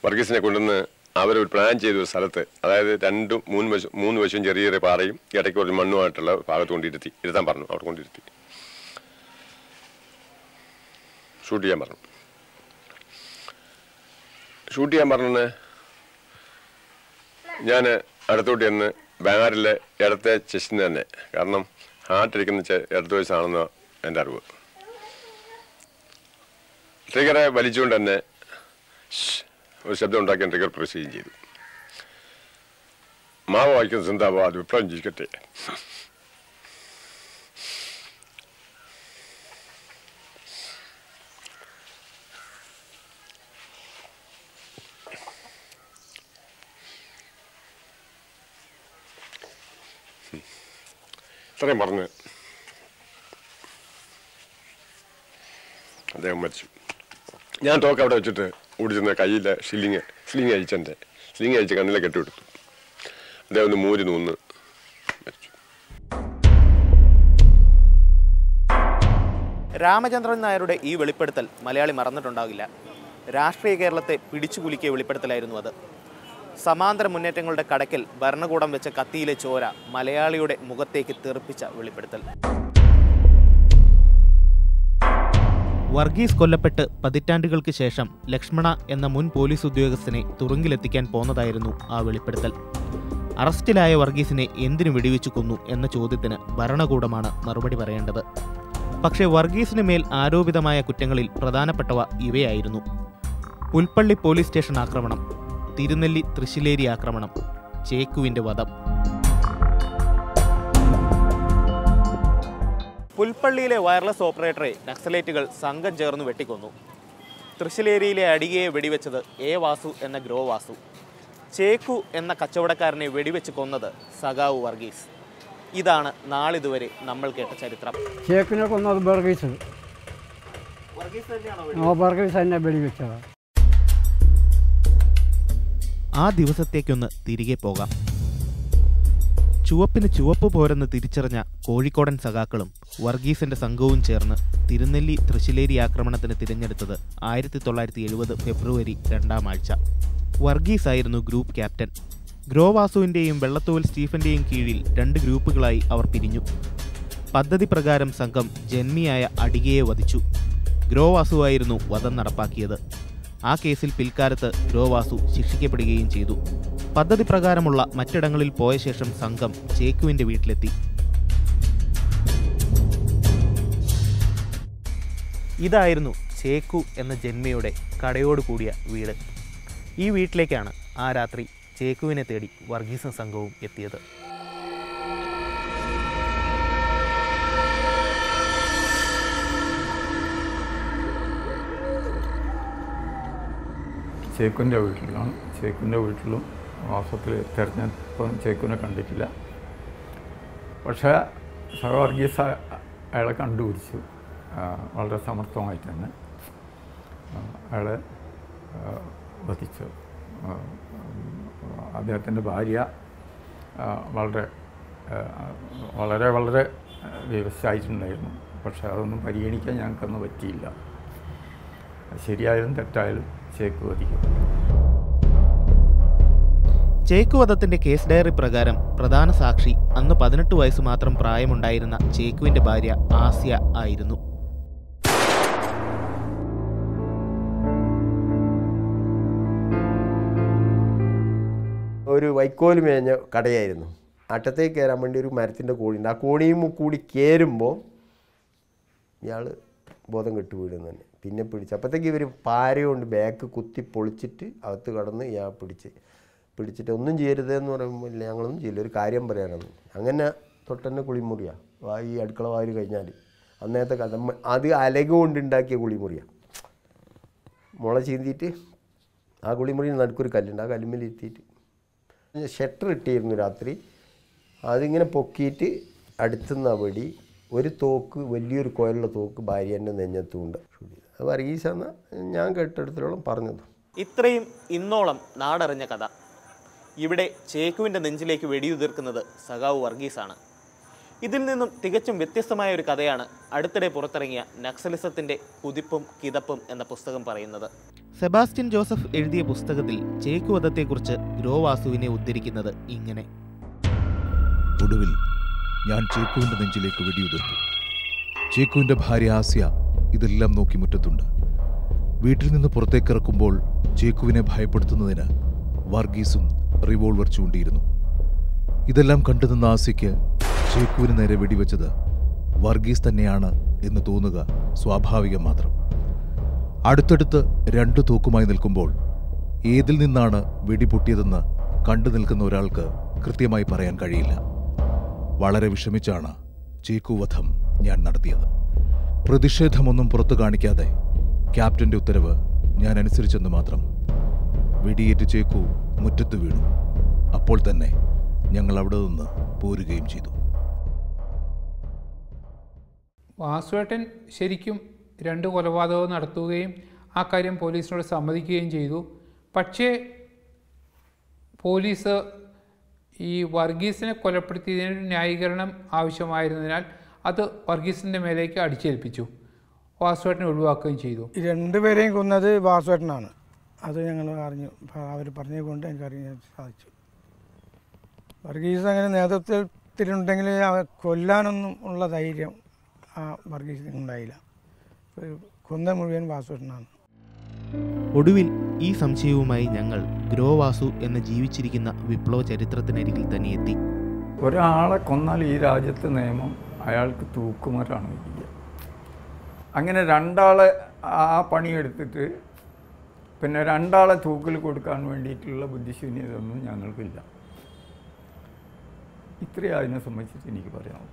വർഗീസിനെ കൊണ്ടുവന്ന് അവരൊരു പ്ലാൻ ചെയ്ത ഒരു സ്ഥലത്ത് അതായത് രണ്ടും മൂന്ന് വശം മൂന്ന് വശവും ചെറിയ ചെറിയ പാറയും ഇടയ്ക്ക് കുറച്ച് മണ്ണുമായിട്ടുള്ള ഭാഗത്ത് കൊണ്ടിരുത്തി ഇരുത്താൻ പറഞ്ഞു അവിടെ കൊണ്ടിരുത്തി ഷൂട്ട് ചെയ്യാൻ പറഞ്ഞു ഷൂട്ട് ചെയ്യാൻ പറഞ്ഞ് ഞാൻ അടുത്തോട്ട് ചെന്ന് ബാനറിലെ ഇടത്തെ ചെസ്റ്റിന് തന്നെ കാരണം ഹാർട്ടിരിക്കുന്ന ചെ- ഇടത്ത് വയസ്സാണെന്ന് എൻ്റെ അറിവ് ട്രിഗറെ വലിച്ചുകൊണ്ട് തന്നെ ഷ് ഒരു ശബ്ദം ഉണ്ടാക്കിയ ട്രിഗർ പ്രസ് ചെയ്യുകയും ചെയ്തു മാവ വായിക്കുന്ന സിന്താബാദ് വിപ്ലവം ജീവിക്കട്ടെ ഇത്രയും പറഞ്ഞ് അദ്ദേഹം മരിച്ചു ഞാൻ തോക്ക് അവിടെ വെച്ചിട്ട് ഓടിച്ചെന്ന് കയ്യിലെ ഷില്ലിങ് സ്ലിങ് അഴിച്ചെൻ്റെ സ്ലിങ് അഴിച്ച് കണ്ണിലെ കെട്ടിയെടുത്തു അദ്ദേഹം ഒന്ന് മൂരി നൂന്ന് മരിച്ചു രാമചന്ദ്രൻ നായരുടെ ഈ വെളിപ്പെടുത്തൽ മലയാളി മറന്നിട്ടുണ്ടാകില്ല രാഷ്ട്രീയ കേരളത്തെ പിടിച്ചുകുലുക്കിയ വെളിപ്പെടുത്തലായിരുന്നു അത് സമാന്തര മുന്നേറ്റങ്ങളുടെ കടക്കൽ ഭരണകൂടം വെച്ച കത്തിയിലെ ചോര മലയാളിയുടെ മുഖത്തേക്ക് തെറിപ്പിച്ച വെളിപ്പെടുത്തൽ വർഗീസ് കൊല്ലപ്പെട്ട് പതിറ്റാണ്ടുകൾക്ക് ശേഷം ലക്ഷ്മണ എന്ന മുൻ പോലീസ് ഉദ്യോഗസ്ഥനെ തുറുങ്കിലെത്തിക്കാൻ പോന്നതായിരുന്നു ആ വെളിപ്പെടുത്തൽ അറസ്റ്റിലായ വർഗീസിനെ എന്തിനു വെടിവെച്ചു കൊന്നു എന്ന ചോദ്യത്തിന് ഭരണകൂടമാണ് മറുപടി പറയേണ്ടത് പക്ഷേ വർഗീസിന് മേൽ ആരോപിതമായ കുറ്റങ്ങളിൽ പ്രധാനപ്പെട്ടവ ഇവയായിരുന്നു പുൽപ്പള്ളി പോലീസ് സ്റ്റേഷൻ ആക്രമണം തിരുനെല്ലി തൃശ്ശിലേരി ആക്രമണം ചേക്കുവിന്റെ വധം പുൽപ്പള്ളിയിലെ വയർലെസ് ഓപ്പറേറ്ററെ നക്സലേറ്റുകൾ സംഘം ചേർന്ന് വെട്ടിക്കൊന്നു തൃശ്ശിലേരിയിലെ അടികയെ വെടിവെച്ചത് എ വാസു എന്ന ഗ്രോ വാസു ചേക്കു എന്ന കച്ചവടക്കാരനെ വെടിവെച്ച് കൊന്നത് സഖാവ് വർഗീസ് ഇതാണ് നാളിതുവരെ നമ്മൾ കേട്ട ചരിത്രം ചേക്കിനെ കൊന്നത് ബർഗീസ് ആ ബർഗീസ് തന്നെ വെടിവെച്ചതാണ് ആ ദിവസത്തേക്കൊന്ന് തിരികെ പോകാം ചുവപ്പിന് ചുവപ്പ് പോരെന്ന് തിരിച്ചറിഞ്ഞ കോഴിക്കോടൻ സഖാക്കളും വർഗീസിന്റെ സംഘവും ചേർന്ന് തിരുനെല്ലി തൃശ്ശിലേരി ആക്രമണത്തിന് തിരഞ്ഞെടുത്തത് ആയിരത്തി തൊള്ളായിരത്തി എഴുപത് ഫെബ്രുവരി രണ്ടാം ആഴ്ച വർഗീസ് ആയിരുന്നു ഗ്രൂപ്പ് ക്യാപ്റ്റൻ ഗ്രോവാസുവിന്റെയും വെള്ളത്തോൽ സ്റ്റീഫന്റെയും കീഴിൽ രണ്ട് ഗ്രൂപ്പുകളായി അവർ പിരിഞ്ഞു പദ്ധതി പ്രകാരം സംഘം ജന്മിയായ അടികയെ വധിച്ചു ഗ്രോവാസുവായിരുന്നു വധം നടപ്പാക്കിയത് ആ കേസിൽ പിൽക്കാലത്ത് ഗ്രോവാസു ശിക്ഷിക്കപ്പെടുകയും ചെയ്തു പദ്ധതി പ്രകാരമുള്ള മറ്റിടങ്ങളിൽ പോയ ശേഷം സംഘം ചേക്കുവിന്റെ വീട്ടിലെത്തി ഇതായിരുന്നു ചേക്കു എന്ന ജന്മയുടെ കടയോട് കൂടിയ വീട് ഈ വീട്ടിലേക്കാണ് ആ രാത്രി ചേക്കുവിനെ തേടി വർഗീസും സംഘവും എത്തിയത് ചേക്കുൻ്റെ വീട്ടിലാണ് ചേക്കുൻ്റെ വീട്ടിലും മാസത്തിൽ തിരഞ്ഞെടുപ്പം ചേക്കുനെ കണ്ടിട്ടില്ല പക്ഷേ സഹവർഗീസ അയാളെ കണ്ടുപിടിച്ചു ആ, വളരെ സമർത്ഥമായിട്ട് തന്നെ ആ, അയാളെ ആ, വധിച്ചു ആ, അദ്ദേഹത്തിൻ്റെ ഭാര്യ ആ, വളരെ ആ, വളരെ വളരെ വ്യവസായിട്ടുണ്ടായിരുന്നു പക്ഷേ അതൊന്നും പരിഗണിക്കാൻ ഞങ്ങൾക്കൊന്നും പറ്റിയില്ല ശരിയായാലും തെറ്റായാലും ചേക്ക് വധിക്കും ചേക്ക് വധത്തിന്റെ കേസ് ഡയറി പ്രകാരം പ്രധാന സാക്ഷി അന്ന് പതിനെട്ട് വയസ്സ് മാത്രം പ്രായമുണ്ടായിരുന്ന ചേക്കുവിന്റെ ഭാര്യ ആസിയ ആയിരുന്നു ഒരു വൈക്കോല് മേഞ്ഞ കടയായിരുന്നു അറ്റത്തേക്ക് കയറാൻ വേണ്ടി ഒരു മരത്തിൻ്റെ കോണിയുണ്ട് ആ കോണിയും കൂടി കയറുമ്പോൾ ഇയാൾ ബോധം കെട്ട് വീഴുന്നു തന്നെ പിന്നെ പിടിച്ച് അപ്പോഴത്തേക്ക് ഇവർ പാര കൊണ്ട് ബാക്ക് കുത്തി പൊളിച്ചിട്ട് അകത്ത് കടന്ന് ഇയാൾ പിടിച്ച് പിടിച്ചിട്ട് ഒന്നും ചെയ്യരുത് എന്ന് പറയുമ്പോൾ ഇല്ല ഞങ്ങളൊന്നും ചെയ്യില്ല ഒരു കാര്യം പറയാനാണ് അങ്ങനെ തൊട്ടന്നെ കുളിമുറിയാണ് വാ ഈ അടുക്കള വാരി കഴിഞ്ഞാൽ അന്നേരത്തെ കഥ അത് അലക കൊണ്ടുണ്ടാക്കിയ കുളിമുറിയാണ് മുള ചീന്തിയിട്ട് ആ കുളിമുറിയിൽ നടുക്കൊരു കല്ലുണ്ട് ആ കല്ലുമ്മൽ എത്തിയിട്ട് ഷട്ടർ ഇട്ടിരുന്നു രാത്രി അതിങ്ങനെ പൊക്കിയിട്ട് അടുത്തുനിന്ന് വെടി ഒരു തോക്ക് വലിയൊരു കോലുള്ള തോക്ക് ഭാര്യേൻ്റെ നെഞ്ഞത്തുണ്ട് ഷൂട്ട് ചെയ്തത് അത് വർഗീസാന്ന് ഞാൻ കേട്ടെടുത്തോളം പറഞ്ഞത് ഇത്രയും ഇന്നോളം നാടറിഞ്ഞ കഥ ഇവിടെ ചേക്കുവിന്റെ നെഞ്ചിലേക്ക് വെടിയുതിർക്കുന്നത് സഖാവ് വർഗീസാണ് ഇതിൽ നിന്നും തികച്ചും വ്യത്യസ്തമായ ഒരു കഥയാണ് അടുത്തിടെ പുറത്തിറങ്ങിയ നക്സലിസത്തിന്റെ കുതിപ്പും കിതപ്പും എന്ന പുസ്തകം പറയുന്നത് സെബാസ്റ്റ്യൻ ജോസഫ് എഴുതിയ പുസ്തകത്തിൽ ചേക്കുവധത്തെക്കുറിച്ച് ഗ്രോവാസുവിനെ ഉദ്ധരിക്കുന്നത് ഇങ്ങനെ ഒടുവിൽ ഞാൻ ചേക്കുവിന്റെ നെഞ്ചിലേക്ക് വെടിയുതിർത്തു ചേക്കുവിന്റെ ഭാര്യ ആസ്യ ഇതെല്ലാം നോക്കി മുറ്റത്തുണ്ട് വീട്ടിൽ നിന്ന് പുറത്തേക്കിറക്കുമ്പോൾ ചേക്കുവിനെ ഭയപ്പെടുത്തുന്നതിന് വർഗീസും റിവോൾവർ ചൂണ്ടിയിരുന്നു ഇതെല്ലാം കണ്ടു നിന്ന ആസ്യയ്ക്ക് ചേക്കുവിന് നേരെ വെടിവെച്ചത് വർഗീസ് തന്നെയാണ് എന്ന് തോന്നുക സ്വാഭാവികം മാത്രം അടുത്തടുത്ത് രണ്ടു തോക്കുമായി നിൽക്കുമ്പോൾ ഏതിൽ നിന്നാണ് വെടിപൊട്ടിയതെന്ന് കണ്ടു നിൽക്കുന്ന ഒരാൾക്ക് കൃത്യമായി പറയാൻ കഴിയില്ല വളരെ വിഷമിച്ചാണ് ചേക്കുവധം ഞാൻ നടത്തിയത് പ്രതിഷേധമൊന്നും പുറത്തു കാണിക്കാതെ ക്യാപ്റ്റന്റെ ഉത്തരവ് ഞാൻ അനുസരിച്ചെന്ന് മാത്രം വെടിയേറ്റ് ചേക്കു മുറ്റത്ത് വീണു അപ്പോൾ തന്നെ ഞങ്ങൾ അവിടെ നിന്ന് പോരുകയും ചെയ്തു വാസുവേട്ടൻ ശരിക്കും രണ്ട് കൊലപാതകവും നടത്തുകയും ആ കാര്യം പോലീസിനോട് സമ്മതിക്കുകയും ചെയ്തു പക്ഷേ പോലീസ് ഈ വർഗീസിനെ കൊലപ്പെടുത്തിയതിന് ന്യായീകരണം ആവശ്യമായിരുന്നതിനാൽ അത് വർഗീസിൻ്റെ മേലേക്ക് അടിച്ചേൽപ്പിച്ചു വാസുവേട്ടനെ ഒഴിവാക്കുകയും ചെയ്തു ഈ രണ്ടുപേരെയും കൊന്നത് വാസുവേട്ടനാണ് അത് ഞങ്ങൾ അറിഞ്ഞു അവർ പറഞ്ഞത് കൊണ്ട് എനിക്ക് അറിയാൻ സാധിച്ചു വർഗീസ് അങ്ങനെ നേതൃത്വത്തിലുണ്ടെങ്കിൽ അവ കൊല്ലാനൊന്നും ഉള്ള ധൈര്യം ആ വർഗീസിന് ഉണ്ടായില്ല ഒരു കൊന്ന മുഴുവൻ വാസുവേട്ടനാണ് ഒടുവിൽ ഈ സംശയവുമായി ഞങ്ങൾ ഗ്രോവാസു എന്ന ജീവിച്ചിരിക്കുന്ന വിപ്ലവ ചരിത്രത്തിനരികിൽ തന്നെ എത്തി ഒരാളെ കൊന്നാൽ ഈ രാജ്യത്തെ നിയമം അയാൾക്ക് തൂക്കുമരാണ് വിധിക്കുക അങ്ങനെ രണ്ടാളെ ആ പണിയെടുത്തിട്ട് പിന്നെ രണ്ടാളെ തൂക്കിൽ കൊടുക്കാൻ വേണ്ടിയിട്ടുള്ള ബുദ്ധിശൂന്യതൊന്നും ഞങ്ങൾക്കില്ല ഇത്രയും അതിനെ സംബന്ധിച്ചിട്ട് എനിക്ക് പറയാം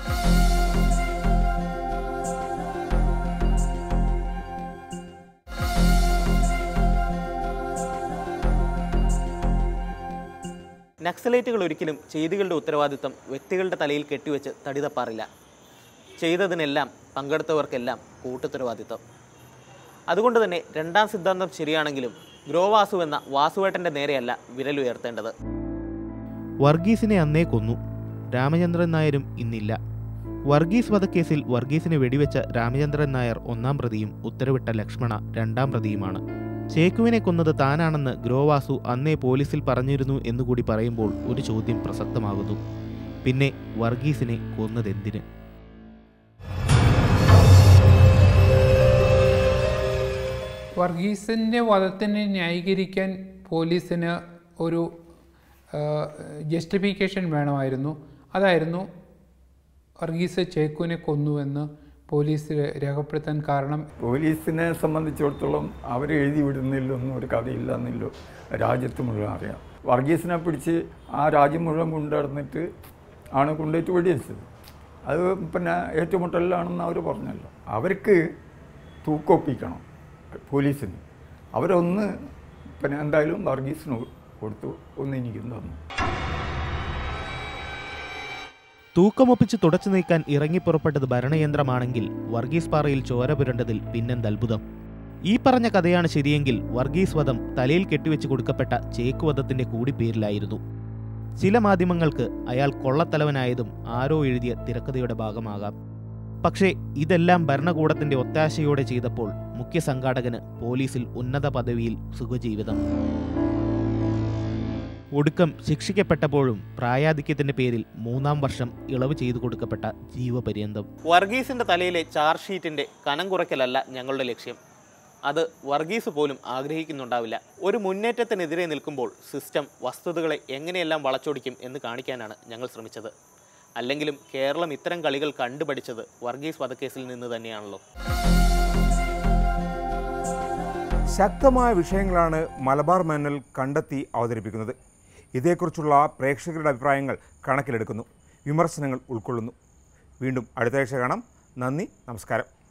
നക്സലൈറ്റുകൾ ഒരിക്കലും ചെയ്തികളുടെ ഉത്തരവാദിത്തം വ്യക്തികളുടെ തലയിൽ കെട്ടിവെച്ച് തടിതപ്പാറില്ല ചെയ്തതിനെല്ലാം പങ്കെടുത്തവർക്കെല്ലാം കൂട്ടുത്തരവാദിത്തം അതുകൊണ്ട് തന്നെ രണ്ടാം സിദ്ധാന്തം ശരിയാണെങ്കിലും ഗ്രോവാസു എന്ന വാസുവേട്ടൻ്റെ നേരെയല്ല വിരലുയർത്തേണ്ടത് വർഗീസിനെ അന്നേ കൊന്നു രാമചന്ദ്രൻ നായരും ഇന്നില്ല വർഗീസ് വധക്കേസിൽ വർഗീസിനെ വെടിവെച്ച രാമചന്ദ്രൻ നായർ ഒന്നാം പ്രതിയും ഉത്തരവിട്ട ലക്ഷ്മണ രണ്ടാം പ്രതിയുമാണ് ചേക്കുവിനെ കൊന്നത് താനാണെന്ന് ഗ്രോവാസു അന്നേ പോലീസിൽ പറഞ്ഞിരുന്നു എന്നുകൂടി പറയുമ്പോൾ ഒരു ചോദ്യം പ്രസക്തമാകുന്നു പിന്നെ വർഗീസിനെ കൊന്നതെന്തിന് വർഗീസിൻ്റെ വധത്തിനെ ന്യായീകരിക്കാൻ പോലീസിന് ഒരു ജസ്റ്റിഫിക്കേഷൻ വേണമായിരുന്നു അതായിരുന്നു വർഗീസ് ചേക്കുവിനെ കൊന്നുവെന്ന് പോലീസ് രേഖപ്പെടുത്താൻ കാരണം പോലീസിനെ സംബന്ധിച്ചിടത്തോളം അവർ എഴുതി വിടുന്നില്ലൊന്നും ഒരു കഥയില്ല എന്നില്ലോ രാജ്യത്ത് മുഴുവൻ അറിയാം വർഗീസിനെ പിടിച്ച് ആ രാജ്യം മുഴുവൻ കൊണ്ടുനടന്നിട്ട് ആണ് കൊണ്ടുപോയിട്ട് വെടിവെച്ചത് അത് പിന്നെ ഏറ്റുമുട്ടലിലാണെന്ന് അവർ പറഞ്ഞല്ലോ അവർക്ക് തൂക്കൊപ്പിക്കണം പോലീസിന് അവരൊന്ന് പിന്നെ എന്തായാലും വർഗീസിന് കൊടുത്തു ഒന്ന് എനിക്കും തന്നു തൂക്കമൊപ്പിച്ച് തുടച്ചു നീക്കാൻ ഇറങ്ങിപ്പുറപ്പെട്ടത് ഭരണയന്ത്രമാണെങ്കിൽ വർഗീസ് പാറയിൽ ചോര പുരണ്ടതിൽ പിന്നെന്തത്ഭുതം ഈ പറഞ്ഞ കഥയാണ് ശരിയെങ്കിൽ വർഗീസ് വധം തലയിൽ കെട്ടിവെച്ച് കൊടുക്കപ്പെട്ട ചേക്കുവധത്തിന്റെ കൂടി പേരിലായിരുന്നു ചില മാധ്യമങ്ങൾക്ക് അയാൾ കൊള്ളത്തലവനായതും ആരോ എഴുതിയ തിരക്കഥയുടെ ഭാഗമാകാം പക്ഷേ ഇതെല്ലാം ഭരണകൂടത്തിന്റെ ഒത്താശയോടെ ചെയ്തപ്പോൾ മുഖ്യ സംഘാടകന് പോലീസിൽ ഉന്നത പദവിയിൽ സുഖജീവിതം ഒടുക്കം ശിക്ഷിക്കപ്പെട്ടപ്പോഴും പ്രായാധിക്യത്തിന്റെ പേരിൽ മൂന്നാം വർഷം ഇളവ് ചെയ്തു കൊടുക്കപ്പെട്ട ജീവപര്യന്തം വർഗീസിന്റെ തലയിലെ ചാർജ് ഷീറ്റിന്റെ കനം കുറയ്ക്കലല്ല ഞങ്ങളുടെ ലക്ഷ്യം അത് വർഗീസ് പോലും ആഗ്രഹിക്കുന്നുണ്ടാവില്ല ഒരു മുന്നേറ്റത്തിനെതിരെ നിൽക്കുമ്പോൾ സിസ്റ്റം വസ്തുതകളെ എങ്ങനെയെല്ലാം വളച്ചൊടിക്കും എന്ന് കാണിക്കാനാണ് ഞങ്ങൾ ശ്രമിച്ചത് അല്ലെങ്കിലും കേരളം ഇത്തരം കളികൾ കണ്ടുപഠിച്ചത് വർഗീസ് വധക്കേസിൽ നിന്ന് തന്നെയാണല്ലോ ശക്തമായ വിഷയങ്ങളാണ് മലബാർ മാനുവൽ കണ്ടെത്തി അവതരിപ്പിക്കുന്നത് ഇതേക്കുറിച്ചുള്ള പ്രേക്ഷകരുടെ അഭിപ്രായങ്ങൾ കണക്കിലെടുക്കുന്നു വിമർശനങ്ങൾ ഉൾക്കൊള്ളുന്നു വീണ്ടും അടുത്ത ആഴ്ച കാണാം നന്ദി നമസ്കാരം